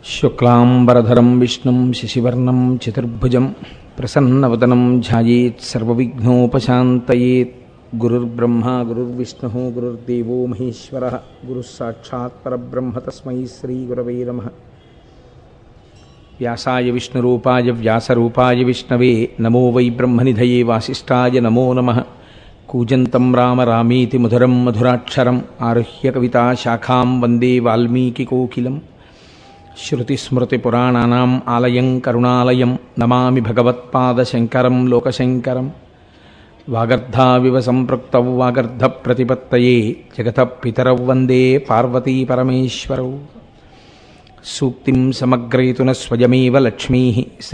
శుక్లాంబరధరం విష్ణుం శశివర్ణం చతుర్భుజం ప్రసన్నవదనం ధ్యాయేత్ సర్వవిఘ్నోపశాంతయేత్ గురుర్బ్రహ్మ గురుర్విష్ణు గురుర్దేవో మహేశ్వర గురుస్సాక్షాత్ పరబ్రహ్మ తస్మై శ్రీగురవే నమ వ్యాసాయ విష్ణురూపాయ వ్యాసరూపాయ విష్ణవే నమో వై బ్రహ్మనిధయే వాసిష్ఠాయ నమో నమ కూజంతం రామ రామీతి మధురం మధురాక్షరం ఆరుహ్య కవితాశాఖాం వందే వాల్మీకికోకిలం శృతిస్మృతిపురాణానాం ఆలయం కరుణాలయం నమామి భగవత్పాదశంకరం లోకశంకరం వాగర్ధావివ సంపృక్తౌ వాగర్ధప్రతిపత్తయే జగత పితరౌ వందే పార్వతీపరమేశ్వరౌ సూక్తిం సమగ్రయతున స్వయమేవ లక్ష్మీ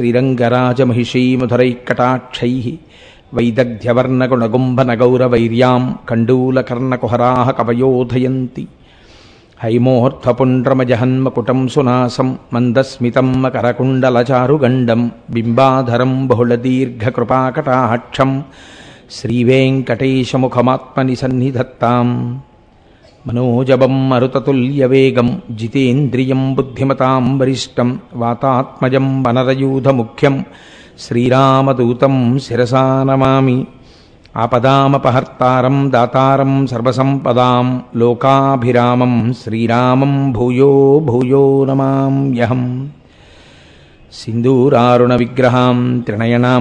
శ్రీరంగరాజమహిషీమధురైకటాక్షై వైదగ్ధ్యవర్ణగుణగుంభనగౌరవైర్యాం కండూలకర్ణకుహరా కవయోధయంతి హైమోర్ధ్వపుండ్రమజహన్మకుటం సునాసం మందస్మితం మకరకుండలచారుగండం బింబాధరం బహుళదీర్ఘకృపాకటాక్షం శ్రీవేంకటేశముఖమాత్మని సన్నిధత్తాం మనోజవం మరుతతుల్యవేగం జితేంద్రియం బుద్ధిమతాం వరిష్టం వాతాత్మజం వనరయూధముఖ్యం శ్రీరామదూతం శిరసా నమామి ఆపదామపహర్తారం దాతారం సర్వసంపదాం లోకాభిరామం శ్రీరామం భూయో భూయో నమామ్యహం सिन्दूरारुणविग्रहां त्रिणयनां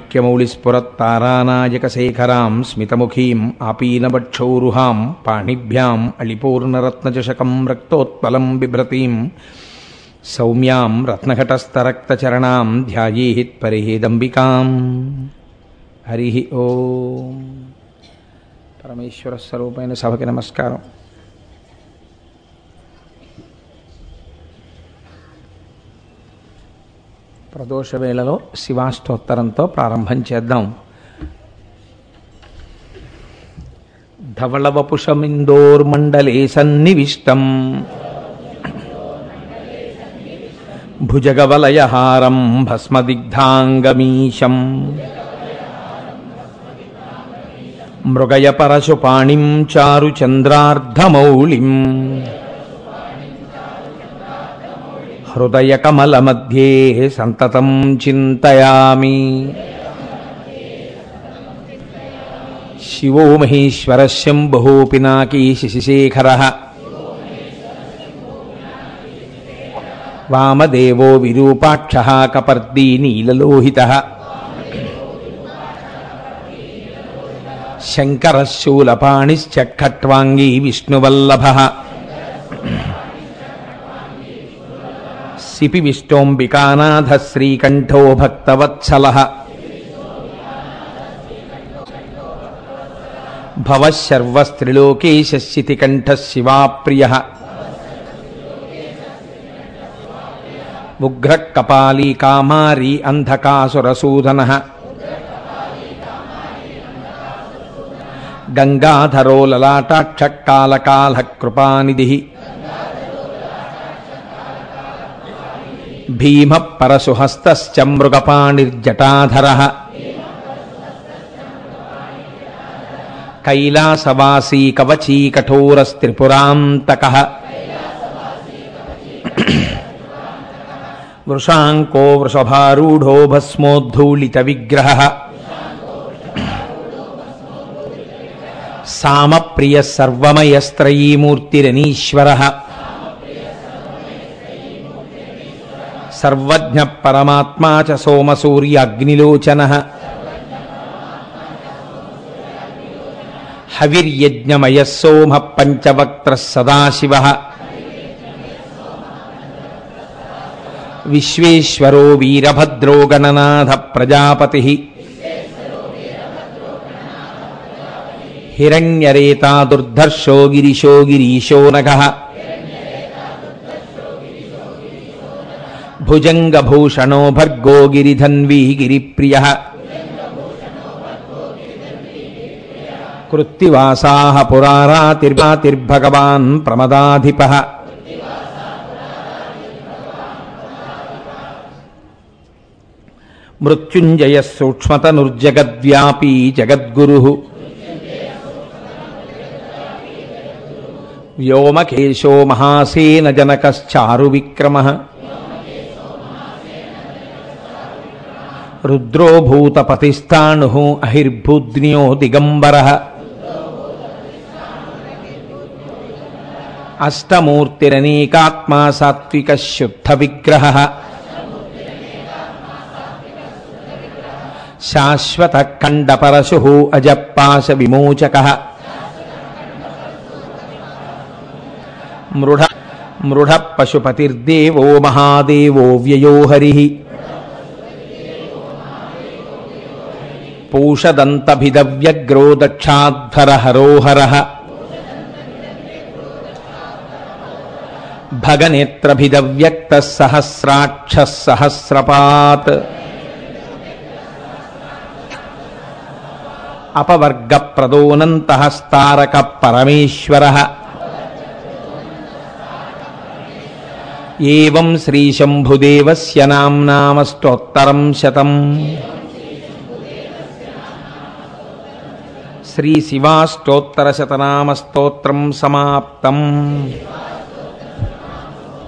माणिक्यमौलिस्फुरत्तारानायकशेखरां स्मितमुखीम् आपीनवक्षौरुहां पाणिभ्याम् अलिपूर्णरत्नचषकं रक्तोत्पलं बिभ्रतीं सौम्यां रत्नघटस्थरक्तचरणां ध्यायेत्परेदम्बिकाम् हरिः ॐ परमेश्वरस्वरूपेण सभके नमस्कारम् ప్రదోష వేళలో శివాష్టోత్తరంతో ప్రారంభం చేద్దాం ధవళవపుషమిందోర్మండలే సన్నివిష్టం భుజగవలయహారం భస్మదిగ్ధాంగమీశం మృగయ పరశుపాణిం చారుచంద్రార్ధమౌళిం హృదయకమలमध्ये సంతతం చింతయామి శివో మహేశ్వర శంభో పినాకీ శశిశేఖర వామదేవో విరూపాక్ష కపర్దీ నీలలోహిత శంకరశూలపాణిశ్చ ఖట్వాంగీ విష్ణువల్లభ సిపి విష్టోంబికానాథ శ్రీకంఠో భక్తవత్సల భవశర్వస్త్రిలోకేశితికంఠ శివాప్రియ ఉగ్ర కపాలీ కామారీ అంధకాసురసూదన గంగాధరో లలాటాక్ష కాళకాల కృపానిధి భీమ పరశుహస్త మృగపాణిర్జటాధర కైలాసవాసీ కవచీ కఠోరస్త్రిపురాంతక వృషాంకో వృషభారూఢో భస్మోద్ధూళిత విగ్రహ సామప్రియ సర్వమయస్త్రయీమూర్తిరనీశ్వర సర్వజ్ఞ పరమాత్మా చ సోమసూర్యాగ్నిలోచన హవిర్యజ్ఞమయ సోమ పంచవక్త్ర సదాశివ విశ్వేశ్వరో వీరభద్రో గణనాథ ప్రజాపతి హిరణ్యరేతా దుర్ధర్షో గిరిశో గిరీశో నగ భుజంగభూషణో భర్గో గిరిధన్వీ గిరిప్రియ కృత్తివాసా పురారాతిర్భగవాన్ ప్రమదాధిప మృత్యుంజయ సూక్ష్మతనుర్జగద్వ్యాపీ జగద్గురు వ్యోమకేశో మహాసేన జనకశ్చారు విక్రమ రుద్రో భూతపతిస్థాణు అహిర్భూద్న్యో దిగంబర అష్టమూర్తిరనేకాత్మా సాత్విక శుద్ధ విగ్రహ శాశ్వత ఖండపరశు అజపాశ విమోచక మృఢ మృఢ పశుపతిర్దేవో మహాదేవో వ్యయో హరి పూషదంతభిదవ్యగ్రో దక్షాధ్వర హరోహర భగనేత్రభిదవ్యక్త సహస్రాక్ష సహస్రపాత్ అపవర్గ ప్రదోనంతహస్తారక పరమేశ్వర ఏం శ్రీశంభుదేవస్య నామ్నామస్తోత్తరం శతం శ్రీశివాష్టోత్తరశతనామస్తోత్రం సమాప్తం